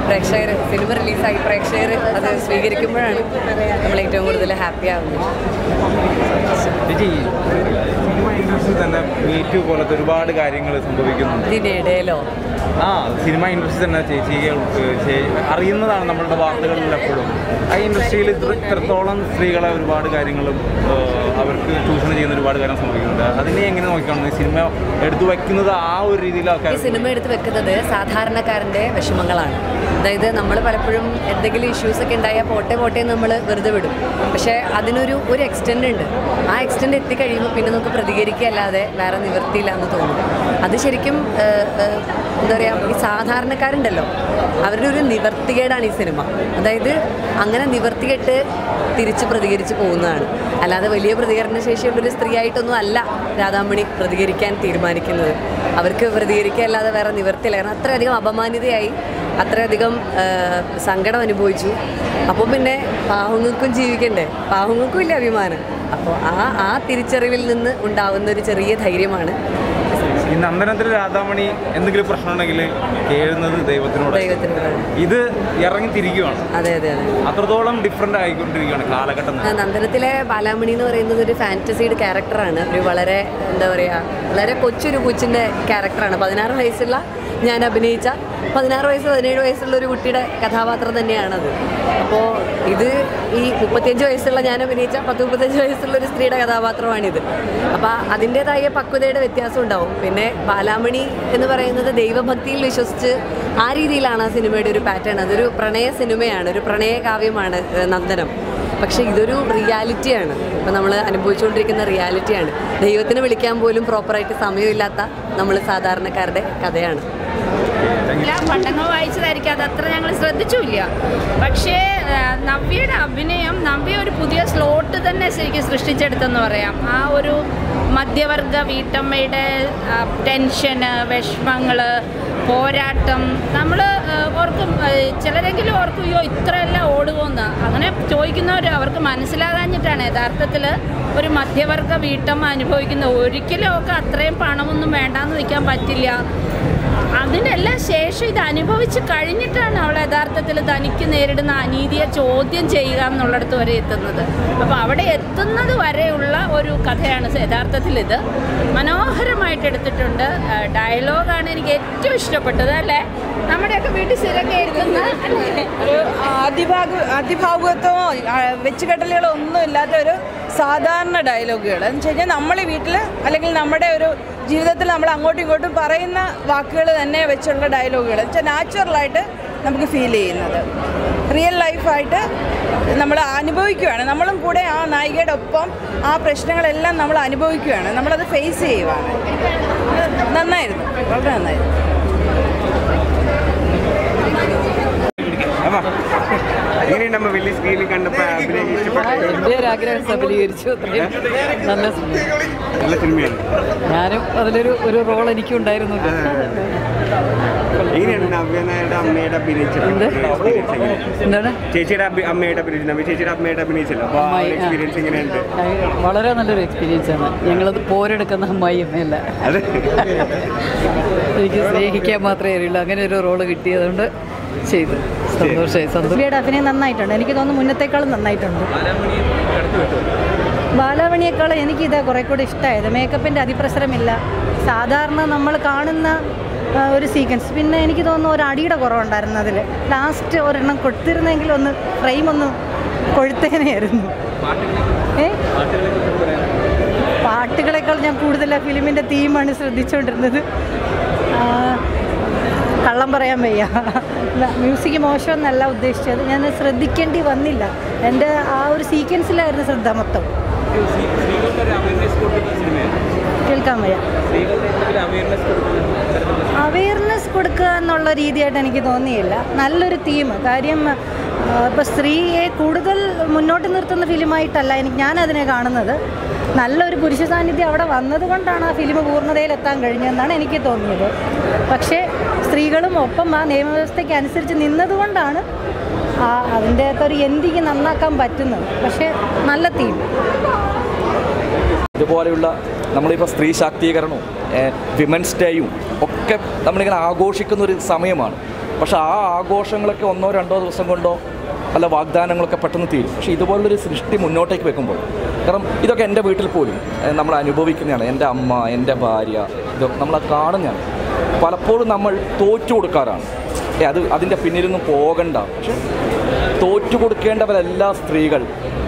പ്രേക്ഷകർ സിനിമ റിലീസായി പ്രേക്ഷകർ അത് സ്വീകരിക്കുമ്പോഴാണ് നമ്മൾ ഏറ്റവും കൂടുതൽ ഹാപ്പി ആവുന്നത് ചേച്ചി സിനിമ ഇൻഡസ്ട്രിയിൽ തന്നെ മീറ്റു പോലത്തെ ഒരുപാട് കാര്യങ്ങൾ സംഭവിക്കുന്നുണ്ട് ഇതിനിടയിലോ ആ സിനിമ ഇൻഡസ്ട്രി തന്നെ ചേച്ചികൾക്ക് ചേ- അറിയുന്നതാണ് നമ്മളുടെ വാർത്തകളിൽ എപ്പോഴും ആ ഇൻഡസ്ട്രിയിൽ ഇത്ര ഇത്രത്തോളം സ്ത്രീകളെ ഒരുപാട് കാര്യങ്ങളും ഏഹ്, അവർക്ക് ചൂഷണം ചെയ്യുന്ന ഒരുപാട് കാര്യം സംഭവിക്കുന്നുണ്ട് അതിനെ എങ്ങനെ നോക്കിക്കാണുന്നത് സിനിമ എടുത്തു വയ്ക്കുന്നത് ആ ഒരു രീതിയിൽ ഈ ആൾക്കാർ സിനിമ എടുത്ത് വെക്കുന്നത് സാധാരണക്കാരൻ്റെ വിഷമങ്ങളാണ് അതായത് നമ്മൾ പലപ്പോഴും എന്തെങ്കിലും ഇഷ്യൂസ് ഒക്കെ ഉണ്ടായാൽ പോട്ടെ പോട്ടെ എന്ന് നമ്മൾ വെറുതെ വിടും പക്ഷേ അതിനൊരു ഒരു എക്സ്റ്റെൻഡ് ഉണ്ട് ആ എക്സ്റ്റെൻഡ് എത്തിക്കഴിയുമ്പോൾ പിന്നെ നമുക്ക് പ്രതികരിക്കുകയല്ലാതെ വേറെ നിവൃത്തിയില്ല എന്ന് തോന്നും അത് ശരിക്കും ഏഹ്, ഏഹ്, എന്താ പറയുക ഈ സാധാരണക്കാരുണ്ടല്ലോ അവരുടെ ഒരു നിവർത്തികേടാണ് ഈ സിനിമ അതായത് അങ്ങനെ നിവർത്തികെട്ട് തിരിച്ച് പ്രതികരിച്ച് പോകുന്നതാണ് അല്ലാതെ വലിയ പ്രതികരണ ശേഷിയുള്ളൊരു സ്ത്രീ ആയിട്ടൊന്നും അല്ല രാധാമണി പ്രതികരിക്കാൻ തീരുമാനിക്കുന്നത് അവർക്ക് പ്രതികരിക്കുക അല്ലാതെ വേറെ നിവർത്തിയില്ല കാരണം അത്രയധികം അപമാനിതയായി അത്രയധികം ആ, സങ്കടം അനുഭവിച്ചു അപ്പോൾ പിന്നെ പാവങ്ങൾക്കും ജീവിക്കണ്ടേ പാവങ്ങൾക്കും ഇല്ല അഭിമാനം അപ്പോൾ ആ ആ തിരിച്ചറിവിൽ നിന്ന് ഉണ്ടാവുന്ന ഒരു ചെറിയ ധൈര്യമാണ് ഈ നന്ദനത്തിൽ രാധാമണി എന്തെങ്കിലും പ്രശ്നമുണ്ടെങ്കിൽ കേഴുന്നത് ദൈവത്തിനോട് ദൈവത്തിൻ്റെ ഇത് ഇറങ്ങി തിരിക്കുകയാണ് അതെ അതെ അതെ അത്രത്തോളം ഡിഫറെൻ്റ് ആയിക്കൊണ്ടിരിക്കുകയാണ് കാലഘട്ടം ആ, നന്ദനത്തിലെ ബാലാമണി എന്ന് പറയുന്നത് ഒരു ഫാൻറ്റസിയുടെ ക്യാരക്ടറാണ് ഒരു വളരെ എന്താ പറയുക വളരെ കൊച്ചൊരു കൊച്ചിൻ്റെ ക്യാരക്ടറാണ് പതിനാറ് വയസ്സുള്ള ഞാൻ അഭിനയിച്ച പതിനാറ് വയസ്സ് പതിനേഴ് വയസ്സുള്ള ഒരു കുട്ടിയുടെ കഥാപാത്രം തന്നെയാണത് അപ്പോൾ ഇത് ഈ മുപ്പത്തിയഞ്ച് വയസ്സുള്ള ഞാൻ അഭിനയിച്ച പത്ത് മുപ്പത്തഞ്ച് വയസ്സുള്ള ഒരു സ്ത്രീയുടെ കഥാപാത്രമാണിത് അപ്പോൾ അതിൻ്റേതായ പക്വതയുടെ വ്യത്യാസം ഉണ്ടാവും പിന്നെ ബാലാമണി എന്ന് പറയുന്നത് ദൈവഭക്തിയിൽ വിശ്വസിച്ച് ആ രീതിയിലാണ് ആ സിനിമയുടെ ഒരു പാറ്റേൺ അതൊരു പ്രണയ സിനിമയാണ് ഒരു പ്രണയ കാവ്യമാണ് ഏഹ്, നന്ദനം പക്ഷേ ഇതൊരു റിയാലിറ്റിയാണ് ഇപ്പം നമ്മൾ അനുഭവിച്ചുകൊണ്ടിരിക്കുന്ന റിയാലിറ്റിയാണ് ദൈവത്തിന് വിളിക്കാൻ പോലും പ്രോപ്പറായിട്ട് സമയമില്ലാത്ത നമ്മൾ സാധാരണക്കാരുടെ കഥയാണ് ഇല്ല പണ്ടങ്ങൾ വായിച്ചതായിരിക്കും അത് അത്ര ഞങ്ങൾ ശ്രദ്ധിച്ചുമില്ല പക്ഷേ ആ, നവ്യയുടെ അഭിനയം നവ്യ ഒരു പുതിയ സ്ലോട്ട് തന്നെ ശരിക്കും സൃഷ്ടിച്ചെടുത്തെന്ന് പറയാം ആ ഒരു മധ്യവർഗ വീട്ടമ്മയുടെ ടെൻഷന് വിഷമങ്ങൾ പോരാട്ടം നമ്മൾ ഓർക്കും ആ, ചിലരെങ്കിലും ഓർക്കും അയ്യോ ഇത്രയെല്ലാം ഓടുമോന്ന് അങ്ങനെ ചോദിക്കുന്നവർ അവർക്ക് മനസ്സിലാകാഞ്ഞിട്ടാണ് യഥാർത്ഥത്തിൽ ഒരു മധ്യവർഗ വീട്ടമ്മ അനുഭവിക്കുന്ന ഒരിക്കലും ഒക്കെ അത്രയും പണമൊന്നും വേണ്ടാന്ന് വയ്ക്കാൻ പറ്റില്ല അതിനെല്ലാം ശേഷം ഇത് അനുഭവിച്ച് കഴിഞ്ഞിട്ടാണ് അവൾ യഥാർത്ഥത്തിൽ തനിക്ക് നേരിടുന്ന അനീതിയെ ചോദ്യം ചെയ്യുക എന്നുള്ളിടത്ത് വരെ എത്തുന്നത് അപ്പോൾ അവിടെ എത്തുന്നത് വരെയുള്ള ഒരു കഥയാണ് യഥാർത്ഥത്തിൽ ഇത് മനോഹരമായിട്ട് എടുത്തിട്ടുണ്ട് ഡയലോഗാണ് എനിക്ക് ഏറ്റവും ഇഷ്ടപ്പെട്ടത് അല്ലേ നമ്മുടെയൊക്കെ വീട്ടിൽ സ്ഥിരം കേൾക്കുന്ന അല്ലേ ഒരു അതിഭാഗ അതിഭാവുകത്വമോ വെച്ചുകെട്ടലുകളോ ഒന്നും ഇല്ലാത്ത ഒരു സാധാരണ ഡയലോഗുകൾ എന്ന് വെച്ച് കഴിഞ്ഞാൽ നമ്മൾ ഈ വീട്ടിൽ അല്ലെങ്കിൽ നമ്മുടെ ഒരു ജീവിതത്തിൽ നമ്മൾ അങ്ങോട്ടും ഇങ്ങോട്ടും പറയുന്ന വാക്കുകൾ തന്നെ വെച്ചുള്ള ഡയലോഗുകൾ എന്ന് വെച്ചാൽ നാച്ചുറലായിട്ട് നമുക്ക് ഫീൽ ചെയ്യുന്നത് റിയൽ ലൈഫായിട്ട് നമ്മൾ അനുഭവിക്കുകയാണ് നമ്മളും കൂടെ ആ നായികയുടെ ഒപ്പം ആ പ്രശ്നങ്ങളെല്ലാം നമ്മൾ അനുഭവിക്കുകയാണ് നമ്മളത് ഫേസ് ചെയ്യുവാണ് നന്നായിരുന്നു വളരെ നന്നായിരുന്നു അമ്മ എങ്ങനെയുണ്ട് അമ്മ വലിയ സ്ക്രീനിൽ കണ്ടപ്പോൾ അഭിനയം ഇഷ്ടപ്പെട്ടു എൻ്റെ ഒരു ആഗ്രഹം സഫലീകരിച്ചു അത്രയും നല്ല സിനിമ നല്ല സിനിമയാണ് ഞാനും അതിലൊരു ഒരു റോൾ എനിക്കും ഉണ്ടായിരുന്നു എങ്ങനെയാണ് നവ്യനായുടെ അമ്മയുടെ അഭിനയിച്ചത് എക്സ്പീരിയൻസ് എങ്ങനെ എന്താണ് ചേച്ചിയുടെ അഭി- അമ്മയുടെ അഭിനയിച്ചു നവ്യ ചേച്ചിയുടെ അമ്മയുടെ അഭിനയിച്ചല്ലോ അപ്പോൾ ആ അമ്മായി, ആ. എക്സ്പീരിയൻസ് എങ്ങനെയുണ്ട് വളരെ നല്ലൊരു എക്സ്പീരിയൻസ് ആണ് ഞങ്ങളത് പോരെടുക്കുന്ന അമ്മായി അമ്മയല്ല അതെ എനിക്ക് സ്നേഹിക്കാൻ മാത്രമേ അറിയുള്ളൂ അങ്ങനെ ഒരു റോള് കിട്ടിയതുകൊണ്ട് ചെയ്തു സന്തോഷമായി സന്തോഷം പുള്ളിയുടെ അഭിനയം നന്നായിട്ടുണ്ട് എനിക്ക് തോന്നുന്നു മുന്നത്തേക്കാളും നന്നായിട്ടുണ്ട് ബാലാമണിയേക്കാൾ എനിക്കിത് കുറെ കൂടി ഇഷ്ടമായത് മേക്കപ്പിൻ്റെ അതിപ്രസരമില്ല സാധാരണ നമ്മൾ കാണുന്ന ആ, ഒരു സീക്വൻസ് പിന്നെ എനിക്ക് തോന്നുന്നു ഒരു അടിയുടെ കുറവുണ്ടായിരുന്നു അതിൽ ലാസ്റ്റ് ഒരെണ്ണം കൊടുത്തിരുന്നെങ്കിൽ ഒന്ന് ഫ്രെയിം ഒന്ന് കൊഴുത്തേനെയായിരുന്നു ഏ പാട്ടുകളെക്കാൾ ഞാൻ കൂടുതൽ ആ ഫിലിമിൻ്റെ തീമാണ് ശ്രദ്ധിച്ചുകൊണ്ടിരുന്നത് ആ, കള്ളം പറയാൻ വയ്യ മ്യൂസിക് മോശമെന്നല്ല ഉദ്ദേശിച്ചത് ഞാൻ ശ്രദ്ധിക്കേണ്ടി വന്നില്ല എൻ്റെ ആ ഒരു സീക്വൻസിലായിരുന്നു ശ്രദ്ധ മൊത്തം കേൾക്കാൻ വയ്യ അവയർനെസ് കൊടുക്കുക എന്നുള്ള രീതിയായിട്ട് എനിക്ക് തോന്നിയില്ല നല്ലൊരു തീം കാര്യം ഇപ്പോൾ സ്ത്രീയെ കൂടുതൽ മുന്നോട്ട് നിർത്തുന്ന ഫിലിമായിട്ടല്ല എനിക്ക് ഞാനതിനെ കാണുന്നത് നല്ലൊരു പുരുഷ സാന്നിധ്യം അവിടെ വന്നതുകൊണ്ടാണ് ആ ഫിലിം പൂർണ്ണതയിലെത്താൻ കഴിഞ്ഞതെന്നാണ് എനിക്ക് തോന്നിയത് പക്ഷേ സ്ത്രീകളും ഒപ്പം ആ നിയമവ്യവസ്ഥയ്ക്ക് അനുസരിച്ച് നിന്നതുകൊണ്ടാണ് ആ അതിൻ്റെ അകത്തൊരു എന്തിക്ക് നന്നാക്കാൻ പറ്റുന്നത് പക്ഷേ നല്ല തീം ഇതുപോലെയുള്ള നമ്മളിപ്പോൾ സ്ത്രീ ശാക്തീകരണവും വിമൻസ് ഡേയും ഒക്കെ നമ്മളിങ്ങനെ ആഘോഷിക്കുന്ന ഒരു സമയമാണ് പക്ഷേ ആ ആഘോഷങ്ങളൊക്കെ ഒന്നോ രണ്ടോ ദിവസം കൊണ്ടോ അല്ല വാഗ്ദാനങ്ങളൊക്കെ പെട്ടെന്ന് തീരും പക്ഷേ ഇതുപോലൊരു സൃഷ്ടി മുന്നോട്ടേക്ക് വെക്കുമ്പോൾ കാരണം ഇതൊക്കെ എൻ്റെ വീട്ടിൽ പോലും ഏഹ്, നമ്മൾ അനുഭവിക്കുന്നതാണ് എൻ്റെ അമ്മ എൻ്റെ ഭാര്യ ഇതൊക്കെ നമ്മൾ കാണുന്നതാണ് പലപ്പോഴും നമ്മൾ തോറ്റു കൊടുക്കാറാണ് ഏ അത് അതിൻ്റെ പിന്നിലൊന്നും പോകണ്ട പക്ഷെ തോറ്റു കൊടുക്കേണ്ടവരല്ല സ്ത്രീകൾ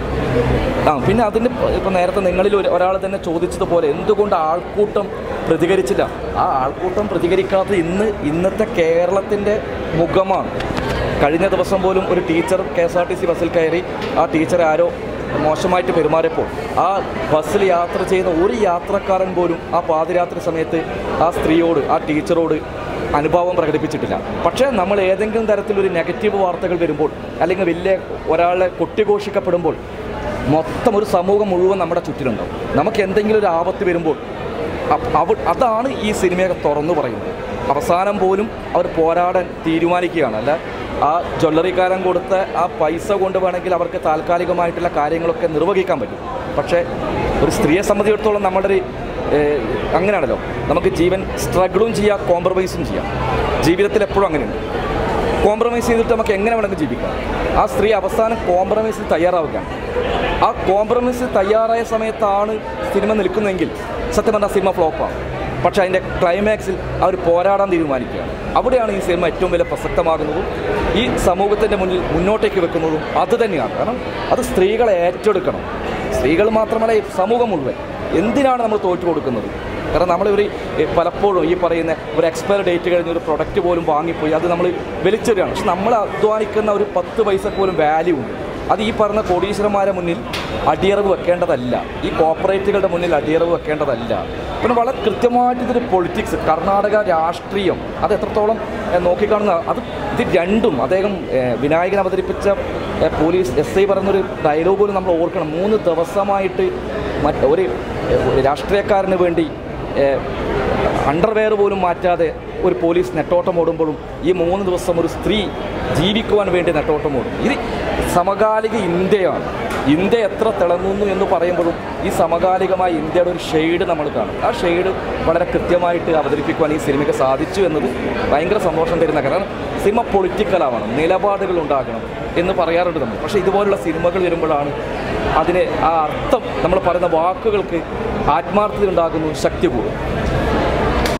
ആ പിന്നെ അതിന് ഇപ്പം നേരത്തെ നിങ്ങളിൽ ഒരു ഒരാൾ തന്നെ ചോദിച്ചതുപോലെ എന്തുകൊണ്ട് ആൾക്കൂട്ടം പ്രതികരിച്ചില്ല ആ ആൾക്കൂട്ടം പ്രതികരിക്കാത്തത് ഇന്ന് ഇന്നത്തെ കേരളത്തിൻ്റെ മുഖമാണ് കഴിഞ്ഞ ദിവസം പോലും ഒരു teacher K S R T C ബസ്സിൽ കയറി ആ ടീച്ചർ ആരോ മോശമായിട്ട് പെരുമാറിയപ്പോൾ ആ ബസ്സിൽ യാത്ര ചെയ്യുന്ന ഒരു യാത്രക്കാരൻ പോലും ആ പാതിരാത്രി സമയത്ത് ആ സ്ത്രീയോട് ആ ടീച്ചറോട് അനുഭാവം പ്രകടിപ്പിച്ചിട്ടില്ല പക്ഷേ നമ്മൾ ഏതെങ്കിലും തരത്തിലൊരു നെഗറ്റീവ് വാർത്തകൾ വരുമ്പോൾ അല്ലെങ്കിൽ വലിയ ഒരാളെ കൊട്ടിഘോഷിക്കപ്പെടുമ്പോൾ മൊത്തം ഒരു സമൂഹം മുഴുവൻ നമ്മുടെ ചുറ്റിലുണ്ടാവും നമുക്ക് എന്തെങ്കിലും ഒരു ആപത്ത് വരുമ്പോൾ അ- അവ അതാണ് ഈ സിനിമയൊക്കെ തുറന്നു പറയുന്നത് അവസാനം പോലും അവർ പോരാടാൻ തീരുമാനിക്കുകയാണ് അല്ല ആ ജ്വല്ലറിക്കാരൻ കൊടുത്ത ആ പൈസ കൊണ്ട് വേണമെങ്കിൽ അവർക്ക് താൽക്കാലികമായിട്ടുള്ള കാര്യങ്ങളൊക്കെ നിർവഹിക്കാൻ പറ്റും പക്ഷേ ഒരു സ്ത്രീയെ സംബന്ധിച്ചിടത്തോളം നമ്മുടെ ഒരു ഏഹ്, അങ്ങനെയാണല്ലോ നമുക്ക് ജീവൻ സ്ട്രഗിളും ചെയ്യാം കോംപ്രമൈസും ചെയ്യാം ജീവിതത്തിൽ എപ്പോഴും അങ്ങനെയുണ്ട് കോംപ്രമൈസ് ചെയ്തിട്ട് നമുക്ക് എങ്ങനെ വേണമെങ്കിൽ ജീവിക്കാം ആ സ്ത്രീ അവസാനം കോംപ്രമൈസിൽ തയ്യാറാവുകയാണ് ആ കോംപ്രമൈസിൽ തയ്യാറായ സമയത്താണ് സിനിമ നിൽക്കുന്നതെങ്കിൽ സത്യം പറഞ്ഞാൽ സിനിമ ഫ്ലോപ്പാണ് പക്ഷേ അതിൻ്റെ ക്ലൈമാക്സിൽ അവർ പോരാടാൻ തീരുമാനിക്കുകയാണ് അവിടെയാണ് ഈ സിനിമ ഏറ്റവും വലിയ പ്രസക്തമാകുന്നതും ഈ സമൂഹത്തിൻ്റെ മുന്നിൽ മുന്നോട്ടേക്ക് വെക്കുന്നതും അത് തന്നെയാണ് കാരണം അത് സ്ത്രീകളെ ഏറ്റെടുക്കണം സ്ത്രീകൾ മാത്രമല്ല ഈ സമൂഹം മുഴുവൻ എന്തിനാണ് നമ്മൾ തോറ്റു കൊടുക്കുന്നത് കാരണം നമ്മൾ ഒരു എ, പലപ്പോഴും ഈ പറയുന്ന ഒരു എക്സ്പയർ ഡേറ്റ് കഴിഞ്ഞ ഒരു പ്രൊഡക്റ്റ് പോലും വാങ്ങിപ്പോയി അത് നമ്മൾ വലിച്ചെറിയാണ് പക്ഷെ നമ്മൾ അധ്വാനിക്കുന്ന ഒരു പത്ത് പൈസ പോലും വാല്യൂ ഉണ്ട് അത് ഈ പറഞ്ഞ കോടീശ്വരന്മാരെ മുന്നിൽ അടിയറവ് വെക്കേണ്ടതല്ല ഈ കോപ്പറേറ്റുകളുടെ മുന്നിൽ അടിയറവ് വെക്കേണ്ടതല്ല പിന്നെ വളരെ കൃത്യമായിട്ട് ഇതൊരു പൊളിറ്റിക്സ് കർണാടക രാഷ്ട്രീയം അത് എത്രത്തോളം എ, നോക്കിക്കാണുന്ന അത് ഇത് രണ്ടും അദ്ദേഹം എ, വിനായകൻ അവതരിപ്പിച്ച എ, പോലീസ് എസ് ഐ പറയുന്നൊരു ഡയലോഗ് പോലും നമ്മൾ ഓർക്കണം മൂന്ന് ദിവസമായിട്ട് മറ്റ് ഒരു എ, ഒരു രാഷ്ട്രീയക്കാരന് വേണ്ടി അണ്ടർവെയർ പോലും മാറ്റാതെ ഒരു പോലീസ് നെട്ടോട്ടം ഓടുമ്പോഴും ഈ മൂന്ന് ദിവസം ഒരു സ്ത്രീ ജീവിക്കുവാൻ വേണ്ടി നെട്ടോട്ടം ഓടും ഇത് സമകാലിക ഇന്ത്യയാണ് ഇന്ത്യ എത്ര തിളങ്ങുന്നു എന്ന് പറയുമ്പോഴും ഈ സമകാലികമായ ഇന്ത്യയുടെ ഒരു ഷെയ്ഡ് നമ്മൾ കാണും ആ ഷെയ്ഡ് വളരെ കൃത്യമായിട്ട് അവതരിപ്പിക്കുവാൻ ഈ സിനിമയ്ക്ക് സാധിച്ചു എന്നത് ഭയങ്കര സന്തോഷം തരുന്ന കാരണം സിനിമ പൊളിറ്റിക്കലാവണം നിലപാടുകൾ ഉണ്ടാകണം എന്ന് പറയാറുണ്ട് നമ്മൾ പക്ഷേ ഇതുപോലുള്ള സിനിമകൾ വരുമ്പോഴാണ് അതിന് ആ അർത്ഥം നമ്മൾ പറയുന്ന വാക്കുകൾക്ക് ആത്മാർത്ഥത ഉണ്ടാകുന്നു ശക്തി കൂടും